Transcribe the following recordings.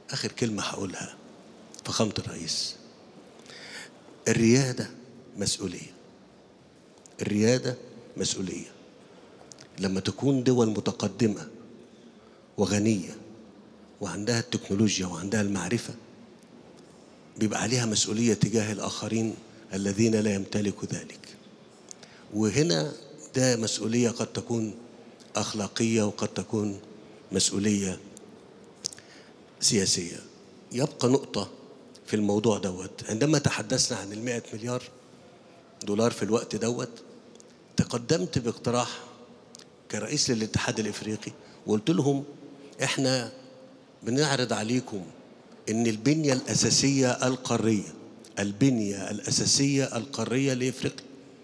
آخر كلمة هقولها فخامة الرئيس الريادة مسؤولية الريادة مسؤولية لما تكون دول متقدمة وغنية وعندها التكنولوجيا وعندها المعرفة بيبقى عليها مسؤولية تجاه الآخرين الذين لا يمتلكوا ذلك وهنا ده مسؤولية قد تكون أخلاقية وقد تكون مسؤولية سياسية يبقى نقطة في الموضوع دوت عندما تحدثنا عن المائة مليار دولار في الوقت دوت تقدمت باقتراح كرئيس للاتحاد الافريقي وقلت لهم احنا بنعرض عليكم ان البنيه الاساسيه القاريه البنيه الاساسيه القاريه لافريقيا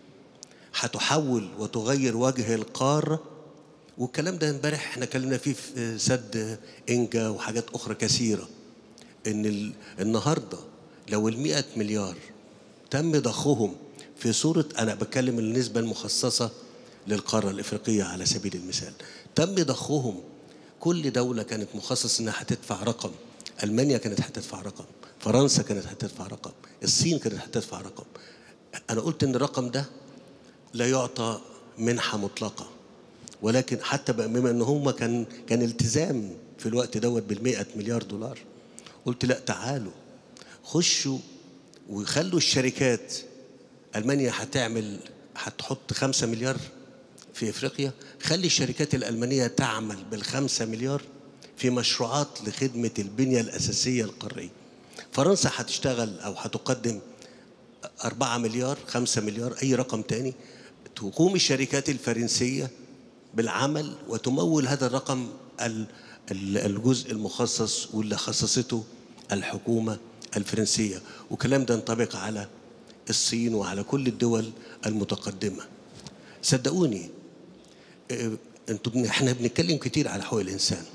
هتحول وتغير وجه القاره والكلام ده امبارح احنا اتكلمنا فيه في سد انجا وحاجات اخرى كثيره ان ال- النهارده لو ال مليار تم ضخهم في صورة أنا بتكلم النسبة المخصصة للقارة الإفريقية على سبيل المثال تم ضخهم كل دولة كانت مخصص إنها هتدفع رقم ألمانيا كانت هتدفع رقم فرنسا كانت هتدفع رقم الصين كانت هتدفع رقم أنا قلت إن الرقم ده لا يعطى منحة مطلقة ولكن حتى بقى بما ان هم كان كان التزام في الوقت دوت بالمئة مليار دولار قلت لا تعالوا خشوا وخلوا الشركات المانيا هتعمل هتحط خمسة مليار في افريقيا خلي الشركات الالمانيه تعمل بالخمسة مليار في مشروعات لخدمه البنيه الاساسيه القاريه فرنسا هتشتغل او هتقدم أربعة مليار خمسة مليار أي رقم تاني تقوم الشركات الفرنسية بالعمل وتمول هذا الرقم ال- ال- الجزء المخصص واللي خصصته الحكومة الفرنسية والكلام ده ينطبق على الصين وعلى كل الدول المتقدمة صدقوني إيه، انتوا بن- احنا بنتكلم كتير على حقوق الإنسان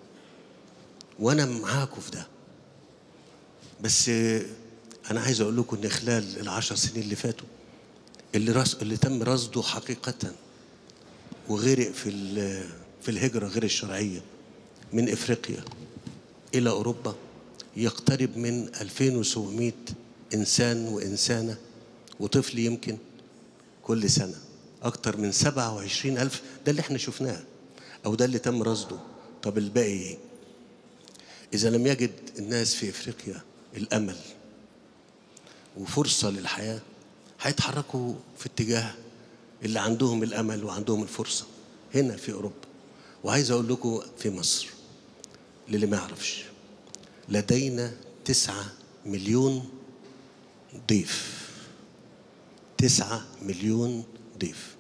وأنا معاكم في ده بس آه، انا عايز اقول لكم ان خلال العشر سنين اللي فاتوا اللي رص... اللي تم رصده حقيقه وغرق في ال... في الهجره غير الشرعيه من افريقيا الى اوروبا يقترب من 2700 انسان وانسانه وطفل يمكن كل سنه اكتر من 27 الف ده اللي احنا شفناه او ده اللي تم رصده طب الباقي ايه إذا لم يجد الناس في إفريقيا الأمل وفرصة للحياة هيتحركوا في اتجاه اللي عندهم الأمل وعندهم الفرصة هنا في أوروبا وعايز أقول لكم في مصر للي ما يعرفش لدينا تسعة مليون ضيف تسعة مليون ضيف